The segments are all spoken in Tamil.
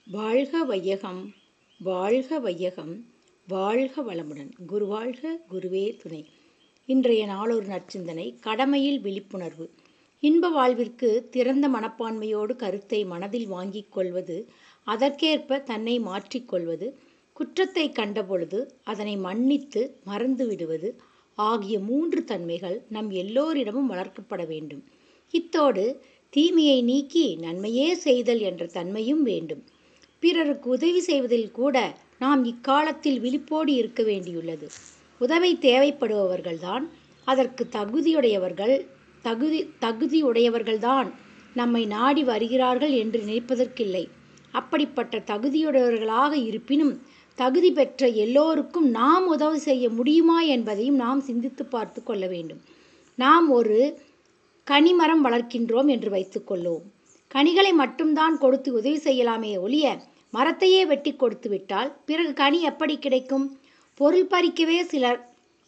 வாழ்க வையகம் வாழ்க வையகம் வாழ்க வளமுடன் குரு வாழ்க குருவே துணை இன்றைய நாளொரு நற்சிந்தனை கடமையில் விழிப்புணர்வு இன்ப வாழ்விற்கு திறந்த மனப்பான்மையோடு கருத்தை மனதில் வாங்கிக் கொள்வது அதற்கேற்ப தன்னை மாற்றிக்கொள்வது குற்றத்தை கண்டபொழுது அதனை மன்னித்து மறந்து விடுவது ஆகிய மூன்று தன்மைகள் நம் எல்லோரிடமும் வளர்க்கப்பட வேண்டும் இத்தோடு தீமையை நீக்கி நன்மையே செய்தல் என்ற தன்மையும் வேண்டும் பிறருக்கு உதவி செய்வதில் கூட நாம் இக்காலத்தில் விழிப்போடு இருக்க வேண்டியுள்ளது உதவி தேவைப்படுபவர்கள்தான் அதற்கு தகுதியுடையவர்கள் தகுதி தகுதியுடையவர்கள்தான் நம்மை நாடி வருகிறார்கள் என்று நினைப்பதற்கில்லை அப்படிப்பட்ட தகுதியுடையவர்களாக இருப்பினும் தகுதி பெற்ற எல்லோருக்கும் நாம் உதவி செய்ய முடியுமா என்பதையும் நாம் சிந்தித்து பார்த்து கொள்ள வேண்டும் நாம் ஒரு கனிமரம் வளர்க்கின்றோம் என்று வைத்துக்கொள்வோம் கனிகளை மட்டும்தான் கொடுத்து உதவி செய்யலாமே ஒழிய மரத்தையே வெட்டி கொடுத்து விட்டால் பிறகு கனி எப்படி கிடைக்கும் பொருள் பறிக்கவே சிலர்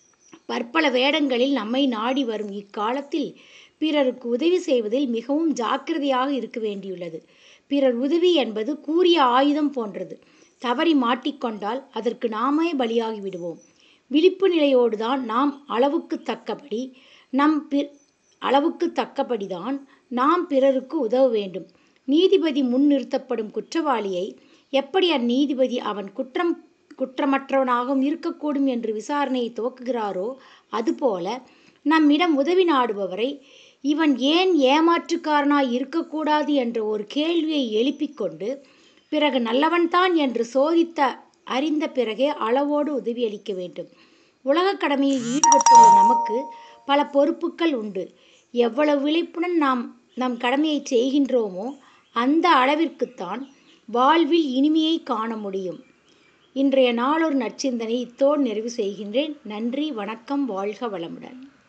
பற்பல வேடங்களில் நம்மை நாடி வரும் இக்காலத்தில் பிறருக்கு உதவி செய்வதில் மிகவும் ஜாக்கிரதையாக இருக்க வேண்டியுள்ளது பிறர் உதவி என்பது கூறிய ஆயுதம் போன்றது தவறி மாட்டிக்கொண்டால் அதற்கு நாமே பலியாகி விடுவோம் விழிப்பு நிலையோடு தான் நாம் அளவுக்கு தக்கபடி நம் பி அளவுக்கு தக்கபடிதான் நாம் பிறருக்கு உதவ வேண்டும் நீதிபதி முன் நிறுத்தப்படும் குற்றவாளியை எப்படி அந்நீதிபதி அவன் குற்றம் குற்றமற்றவனாகவும் இருக்கக்கூடும் என்று விசாரணையை துவக்குகிறாரோ அதுபோல நம்மிடம் உதவி நாடுபவரை இவன் ஏன் ஏமாற்றுக்காரனாய் இருக்கக்கூடாது என்ற ஒரு கேள்வியை எழுப்பிக் கொண்டு பிறகு நல்லவன்தான் என்று சோதித்த அறிந்த பிறகே அளவோடு உதவியளிக்க வேண்டும் உலகக் கடமையில் ஈடுபட்டுள்ள நமக்கு பல பொறுப்புகள் உண்டு எவ்வளவு விழிப்புடன் நாம் நம் கடமையை செய்கின்றோமோ அந்த அளவிற்குத்தான் வாழ்வில் இனிமையை காண முடியும் இன்றைய நாளொரு நற்சிந்தனை இத்தோடு நிறைவு செய்கின்றேன் நன்றி வணக்கம் வாழ்க வளமுடன்